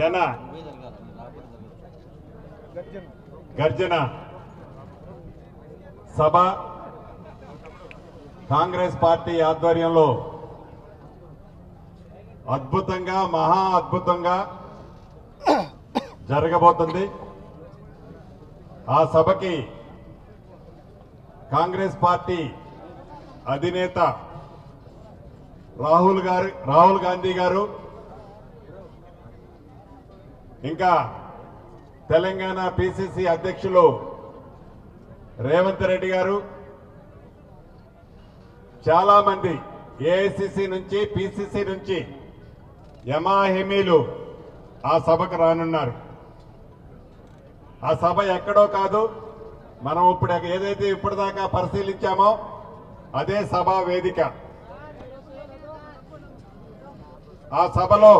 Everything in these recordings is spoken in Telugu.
జన గర్జన సభ కాంగ్రెస్ పార్టీ ఆధ్వర్యంలో అద్భుతంగా మహా అద్భుతంగా జరగబోతుంది ఆ సభకి కాంగ్రెస్ పార్టీ అధినేత రాహుల్ గారు రాహుల్ గాంధీ గారు ఇంకా తెలంగాణ పిసిసి అధ్యక్షులు రేవంత్ రెడ్డి గారు చాలా మంది ఏఐసిసి నుంచి పిసిసి నుంచి యమాహిమీలు ఆ సభకు రానున్నారు ఆ సభ ఎక్కడో కాదు మనం ఇప్పుడు ఏదైతే ఇప్పటిదాకా పరిశీలించామో అదే సభా వేదిక ఆ సభలో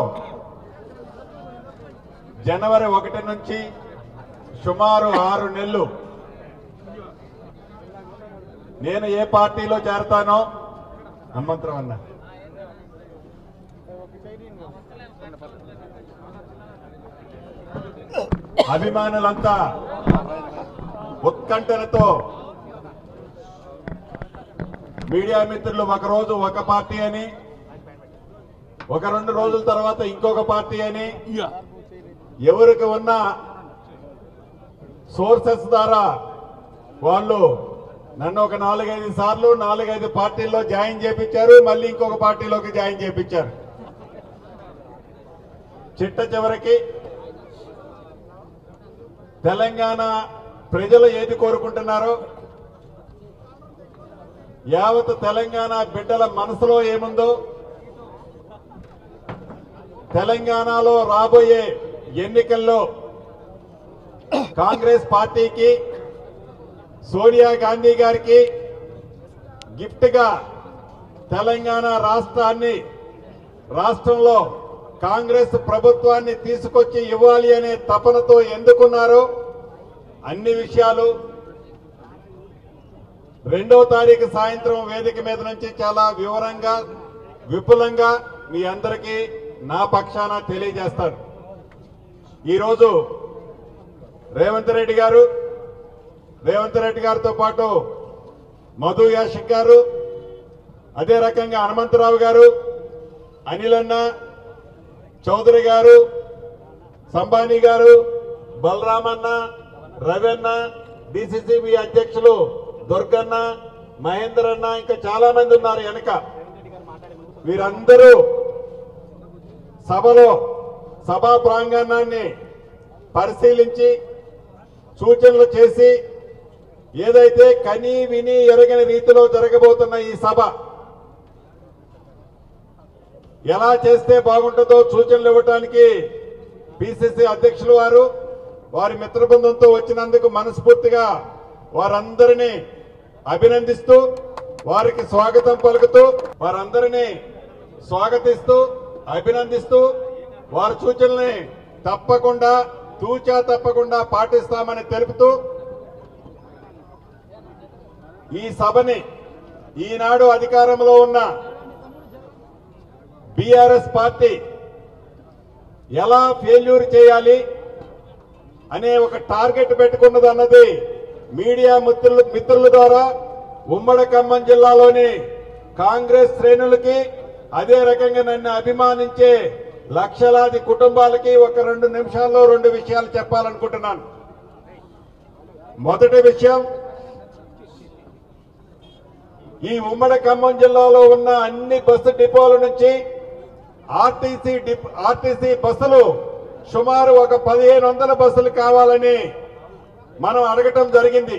జనవరి ఒకటి నుంచి సుమారు ఆరు నెలలు నేను ఏ పార్టీలో చేరతానో హనుమంతరం అన్న అభిమానులంతా ఉత్కంఠలతో మీడియా మిత్రులు ఒక రోజు ఒక పార్టీ అని ఒక రెండు రోజుల తర్వాత ఇంకొక పార్టీ అని ఎవరికి ఉన్న సోర్సెస్ ద్వారా వాళ్ళు నన్ను ఒక నాలుగైదు సార్లు నాలుగైదు పార్టీల్లో జాయిన్ చేపించారు మళ్ళీ ఇంకొక పార్టీలోకి జాయిన్ చేపించారు చిట్ట చివరికి తెలంగాణ ప్రజలు ఏది కోరుకుంటున్నారో యావత్ తెలంగాణ బిడ్డల మనసులో ఏముందో తెలంగాణలో రాబోయే ఎన్నికల్లో కాంగ్రెస్ పార్టీకి సోనియా గాంధీ గారికి గిఫ్ట్ గా తెలంగాణ రాష్ట్రాన్ని రాష్ట్రంలో కాంగ్రెస్ ప్రభుత్వాన్ని తీసుకొచ్చి ఇవ్వాలి అనే తపనతో ఎందుకున్నారో అన్ని విషయాలు రెండో తారీఖు సాయంత్రం వేదిక మీద నుంచి చాలా వివరంగా విపులంగా మీ అందరికీ నా పక్షాన తెలియజేస్తాను ఈరోజు రేవంత్ రెడ్డి గారు రేవంత్ రెడ్డి గారితో పాటు మధు యాషిక్ గారు అదే రకంగా హనుమంతరావు గారు అనిల్ అన్న చౌదరి గారు సంబానీ గారు బలరామన్న రవన్న డిసిసిబి అధ్యక్షులు దుర్గన్న మహేందర్ అన్న ఇంకా చాలా మంది ఉన్నారు వెనక వీరందరూ సభలో సభా ప్రాంగణాన్ని పరిశీలించి సూచనలు చేసి ఏదైతే కని విని ఎరగని రీతిలో జరగబోతున్న ఈ సభ ఎలా చేస్తే బాగుంటుందో సూచనలు ఇవ్వటానికి పిసిసి అధ్యక్షులు వారు వారి మిత్ర బృందంతో వచ్చినందుకు మనస్ఫూర్తిగా వారందరినీ అభినందిస్తూ వారికి స్వాగతం పలుకుతూ వారందరినీ స్వాగతిస్తూ అభినందిస్తూ వారి సూచనల్ని తప్పకుండా తూచా తప్పకుండా పాటిస్తామని తెలుపుతూ ఈ సభని ఈనాడు అధికారంలో ఉన్న బీఆర్ఎస్ పార్టీ ఎలా ఫెయిల్యూర్ చేయాలి అనే ఒక టార్గెట్ పెట్టుకున్నది అన్నది మీడియా మిత్రుల మిత్రుల ద్వారా ఉమ్మడి ఖమ్మం జిల్లాలోని కాంగ్రెస్ శ్రేణులకి అదే రకంగా నన్ను అభిమానించే లక్షలాది కుటుంబాలకి ఒక రెండు నిమిషాల్లో రెండు విషయాలు చెప్పాలనుకుంటున్నాను మొదటి విషయం ఈ ఉమ్మడి ఖమ్మం జిల్లాలో ఉన్న అన్ని బస్సు డిపోల నుంచి ఆర్టీసీ డిప్ ఆర్టీసీ బస్సులు సుమారు ఒక పదిహేను వందల బస్సులు కావాలని మనం అడగటం జరిగింది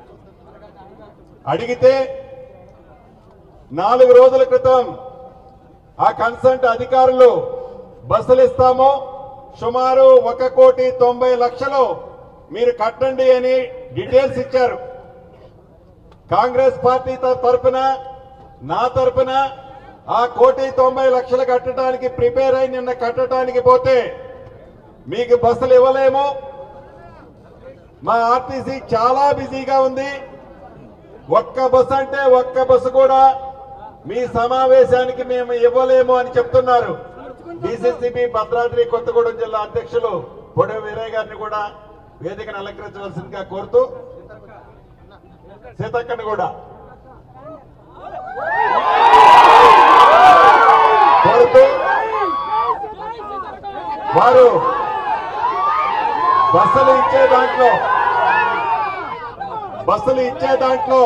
అడిగితే నాలుగు రోజుల క్రితం ఆ కన్సల్ట్ అధికారులు బస్సులు ఇస్తాము సుమారు ఒక కోటి తొంభై లక్షలు మీరు కట్టండి అని డీటెయిల్స్ ఇచ్చారు కాంగ్రెస్ పార్టీ త- తరపున నా తరపున ఆ కోటి తొంభై లక్షలు కట్టడానికి ప్రిపేర్ అయి నిన్న కట్టడానికి పోతే మీకు బస్సులు ఇవ్వలేము మా ఆర్టీసీ చాలా బిజీగా ఉంది ఒక్క బస్సు అంటే ఒక్క బస్సు కూడా మీ సమావేశానికి మేము ఇవ్వలేము అని చెప్తున్నారు డిసిసిబి భద్రాద్రి కొత్తగూడెం జిల్లా అధ్యక్షులు పొడవ వీరయ్య గారిని కూడా వేదికను అలంకరించవలసిందిగా కోరుతూ సీతక్కని కూడా కోరుతూ వారు బస్సులు ఇచ్చే దాంట్లో బస్సులు ఇచ్చే దాంట్లో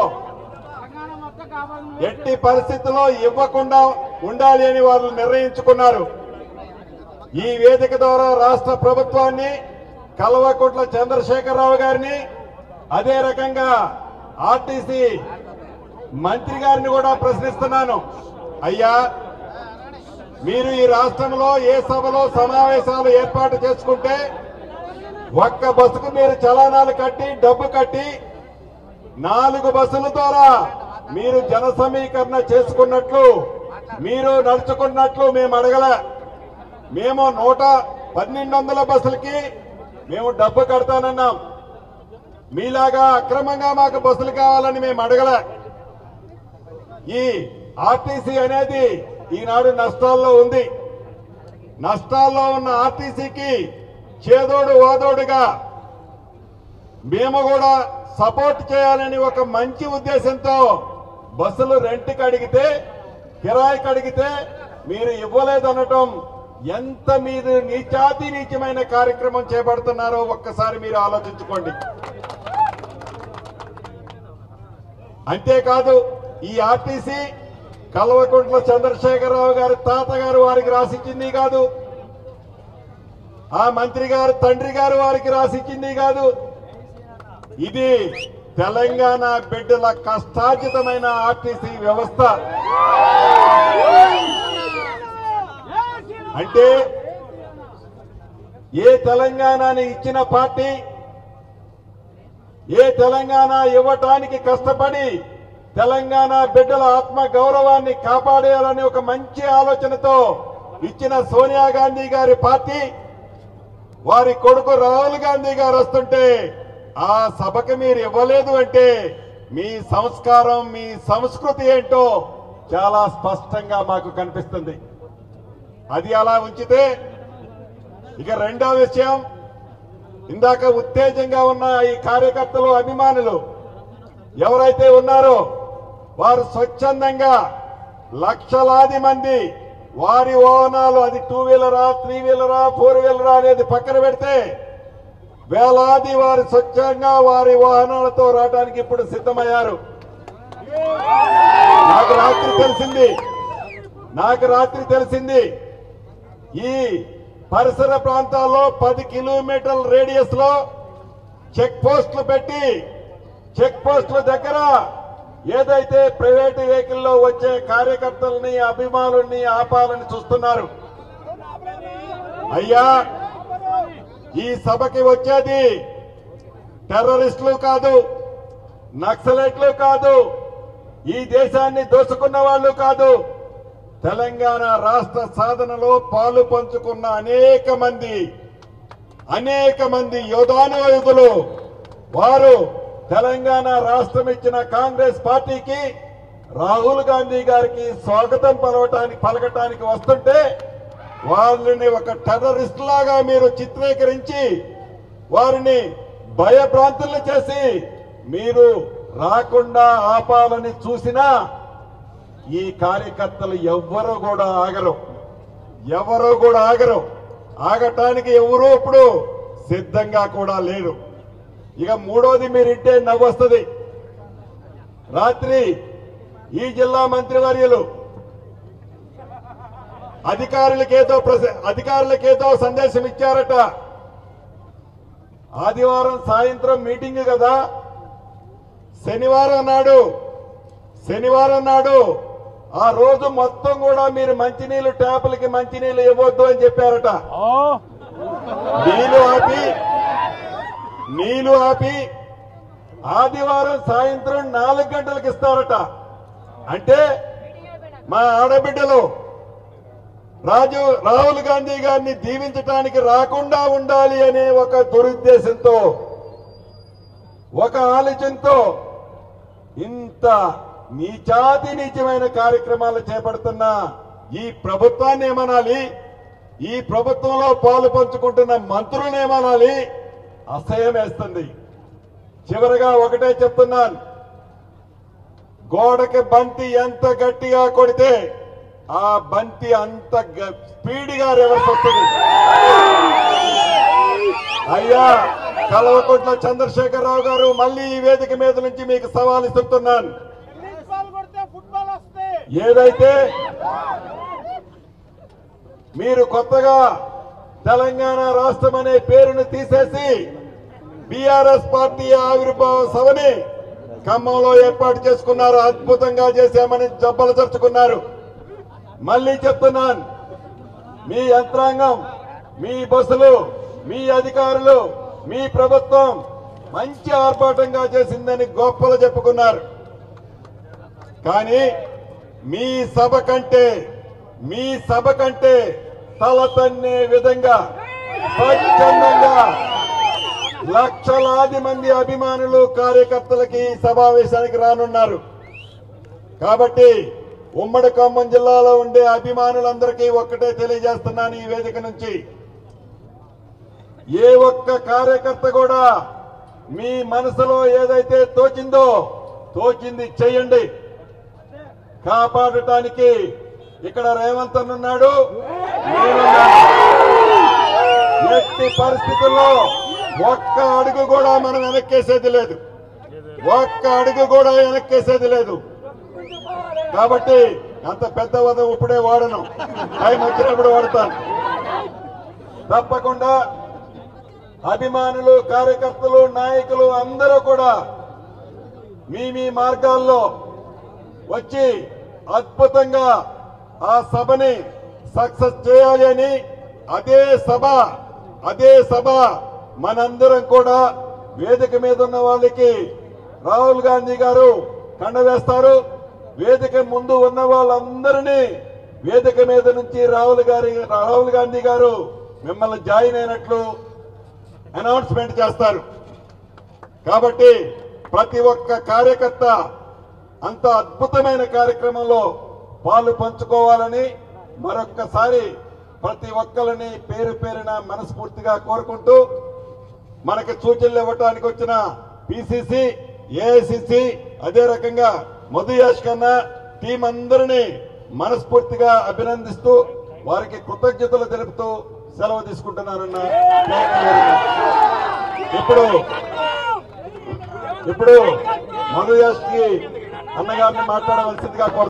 ఎట్టి పరిస్థితుల్లో ఇవ్వకుండా ఉండాలి అని వారు నిర్ణయించుకున్నారు ఈ వేదిక ద్వారా రాష్ట్ర ప్రభుత్వాన్ని కల్వకుంట్ల చంద్రశేఖరరావు గారిని అదే రకంగా ఆర్టీసీ మంత్రి గారిని కూడా ప్రశ్నిస్తున్నాను అయ్యా మీరు ఈ రాష్ట్రంలో ఏ సభలో సమావేశాలు ఏర్పాటు చేసుకుంటే ఒక్క బస్సుకు మీరు చలానాలు కట్టి డబ్బు కట్టి నాలుగు బస్సుల ద్వారా మీరు జన సమీకరణ చేసుకున్నట్లు మీరు నడుచుకున్నట్లు మేము అడగల మేము నూట పన్నెండు వందల బస్సులకి మేము డబ్బు కడతానన్నాం మీలాగా అక్రమంగా మాకు బస్సులు కావాలని మేము అడగల ఈ ఆర్టీసీ అనేది ఈనాడు నష్టాల్లో ఉంది నష్టాల్లో ఉన్న ఆర్టీసీకి చేదోడు వాదోడుగా మేము కూడా సపోర్ట్ చేయాలని ఒక మంచి ఉద్దేశంతో బస్సులు రెంట్కి అడిగితే కిరాయికి అడిగితే మీరు ఇవ్వలేదనటం ఎంత మీరు నీచాతి నీచమైన కార్యక్రమం చేపడుతున్నారో ఒక్కసారి మీరు ఆలోచించుకోండి అంతేకాదు ఈ ఆర్టీసీ కల్వకుంట్ల చంద్రశేఖరరావు గారి తాతగారు వారికి రాసిచ్చింది కాదు ఆ మంత్రి గారు తండ్రి గారు వారికి రాసిచ్చింది కాదు ఇది తెలంగాణ బిడ్డల కష్టార్జితమైన ఆర్టీసీ వ్యవస్థ అంటే ఏ తెలంగాణని ఇచ్చిన పార్టీ ఏ తెలంగాణ ఇవ్వటానికి కష్టపడి తెలంగాణ బిడ్డల ఆత్మ గౌరవాన్ని కాపాడేయాలని ఒక మంచి ఆలోచనతో ఇచ్చిన సోనియా గాంధీ గారి పార్టీ వారి కొడుకు రాహుల్ గాంధీ గారు వస్తుంటే ఆ సభకి మీరు ఇవ్వలేదు అంటే మీ సంస్కారం మీ సంస్కృతి ఏంటో చాలా స్పష్టంగా మాకు కనిపిస్తుంది అది అలా ఉంచితే ఇక రెండో విషయం ఇందాక ఉత్తేజంగా ఉన్న ఈ కార్యకర్తలు అభిమానులు ఎవరైతే ఉన్నారో వారు స్వచ్ఛందంగా లక్షలాది మంది వారి వాహనాలు అది టూ వీలరా త్రీ వీలరా ఫోర్ వీలరా అనేది పక్కన పెడితే వేలాది వారు స్వచ్ఛంగా వారి వాహనాలతో రావడానికి ఇప్పుడు సిద్ధమయ్యారు నాకు రాత్రి తెలిసింది నాకు రాత్రి తెలిసింది ఈ పరిసర ప్రాంతాల్లో పది కిలోమీటర్ల రేడియస్ లో చెక్ పోస్టులు పెట్టి చెక్ పోస్టుల దగ్గర ఏదైతే ప్రైవేటు వెహికల్లో వచ్చే కార్యకర్తల్ని అభిమానుల్ని ఆపాలని చూస్తున్నారు అయ్యా ఈ సభకి వచ్చేది టెర్రరిస్టులు కాదు నక్సలైట్లు కాదు ఈ దేశాన్ని దోచుకున్న వాళ్ళు కాదు తెలంగాణ రాష్ట్ర సాధనలో పాలు పంచుకున్న అనేక మంది అనేక మంది యోధానుయుధులు వారు తెలంగాణ రాష్ట్రం ఇచ్చిన కాంగ్రెస్ పార్టీకి రాహుల్ గాంధీ గారికి స్వాగతం పలవటానికి పలకటానికి వస్తుంటే వాళ్ళని ఒక టెర్రరిస్ట్ లాగా మీరు చిత్రీకరించి వారిని భయభ్రాంతులు చేసి మీరు రాకుండా ఆపాలని చూసినా ఈ కార్యకర్తలు ఎవ్వరూ కూడా ఆగరు ఎవరు కూడా ఆగరు ఆగటానికి ఎవరు ఇప్పుడు సిద్ధంగా కూడా లేరు ఇక మూడోది మీరు ఇంటే నవ్వొస్తుంది రాత్రి ఈ జిల్లా మంత్రివర్యులు అధికారులకేదో ప్రస- అధికారులకేదో సందేశం ఇచ్చారట ఆదివారం సాయంత్రం మీటింగ్ కదా శనివారం నాడు శనివారం నాడు ఆ రోజు మొత్తం కూడా మీరు మంచినీళ్ళు ట్యాపులకి మంచినీళ్ళు ఇవ్వద్దు అని చెప్పారట నీళ్లు ఆపి నీళ్లు ఆపి ఆదివారం సాయంత్రం నాలుగు గంటలకు ఇస్తారట అంటే మా ఆడబిడ్డలు రాజు రాహుల్ గాంధీ గారిని దీవించడానికి రాకుండా ఉండాలి అనే ఒక దురుద్దేశంతో ఒక ఆలోచనతో ఇంత నీచాతి నీచమైన కార్యక్రమాలు చేపడుతున్న ఈ ప్రభుత్వాన్ని ఏమనాలి ఈ ప్రభుత్వంలో పాలు పంచుకుంటున్న మంత్రులనేమనాలి అసహ్యం వేస్తుంది చివరగా ఒకటే చెప్తున్నాను గోడకి బంతి ఎంత గట్టిగా కొడితే ఆ బంతి అంత గ- స్పీడ్గా రివర్స్ వస్తుంది అయ్యా కలవకుంట్ల చంద్రశేఖరరావు గారు మళ్ళీ ఈ వేదిక మీద నుంచి మీకు సవాల్ ఇస్తున్నాను టెన్నిస్ బాల్ కొడితే ఫుట్బాల్ వస్తే ఏదైతే మీరు కొత్తగా తెలంగాణ రాష్ట్రం అనే పేరును తీసేసి బీఆర్ఎస్ పార్టీ ఆవిర్భావ సభని ఖమ్మంలో ఏర్పాటు చేసుకున్నారు అద్భుతంగా చేశామని జబ్బలు చర్చుకున్నారు మళ్ళీ చెప్తున్నాను మీ యంత్రాంగం మీ బస్సులు మీ అధికారులు మీ ప్రభుత్వం మంచి ఆర్భాటంగా చేసిందని గొప్పలు చెప్పుకున్నారు కానీ మీ సభ కంటే మీ సభ కంటే తల తన్నే విధంగా స్వచ్ఛందంగా లక్షలాది మంది అభిమానులు కార్యకర్తలకి ఈ సమావేశానికి రానున్నారు కాబట్టి ఉమ్మడి ఖమ్మం జిల్లాలో ఉండే అభిమానులందరికీ ఒక్కటే తెలియజేస్తున్నాను ఈ వేదిక నుంచి ఏ ఒక్క కార్యకర్త కూడా మీ మనసులో ఏదైతే తోచిందో తోచింది చెయ్యండి కాపాడటానికి ఇక్కడ రేవంత్ అన్న ఉన్నాడు నేనున్నాను. ఎట్టి పరిస్థితుల్లో ఒక్క అడుగు కూడా మనం వెనక్కేసేది లేదు ఒక్క అడుగు కూడా వెనక్కేసేది లేదు కాబట్టి అంత పెద్ద వదం ఇప్పుడే వాడను టైం వచ్చినప్పుడు వాడతాను తప్పకుండా అభిమానులు కార్యకర్తలు నాయకులు అందరూ కూడా మీ మీ మార్గాల్లో వచ్చి అద్భుతంగా ఆ సభని సక్సెస్ చేయాలి అని అదే సభ అదే సభ మనందరం కూడా వేదిక మీద ఉన్న వాళ్ళకి రాహుల్ గాంధీ గారు కండవేస్తారు వేదిక ముందు ఉన్న వాళ్ళందరినీ వేదిక మీద నుంచి రాహుల్ గారి రాహుల్ గాంధీ గారు మిమ్మల్ని జాయిన్ అయినట్లు అనౌన్స్మెంట్ చేస్తారు కాబట్టి ప్రతి ఒక్క కార్యకర్త అంత అద్భుతమైన కార్యక్రమంలో పాలు పంచుకోవాలని మరొక్కసారి ప్రతి ఒక్కరిని పేరు పేరున మనస్ఫూర్తిగా కోరుకుంటూ మనకి సూచనలు ఇవ్వటానికి వచ్చిన పిసిసి ఏఐసిసి అదే రకంగా మధు యాష్ కన్నా టీం అందరినీ మనస్ఫూర్తిగా అభినందిస్తూ వారికి కృతజ్ఞతలు తెలుపుతూ సెలవు తీసుకుంటున్నానన్న Thank you very much. ఇప్పుడు ఇప్పుడు మధు యాష్ కి అన్నగారిని మాట్లాడవలసిందిగా కోరుతున్నాను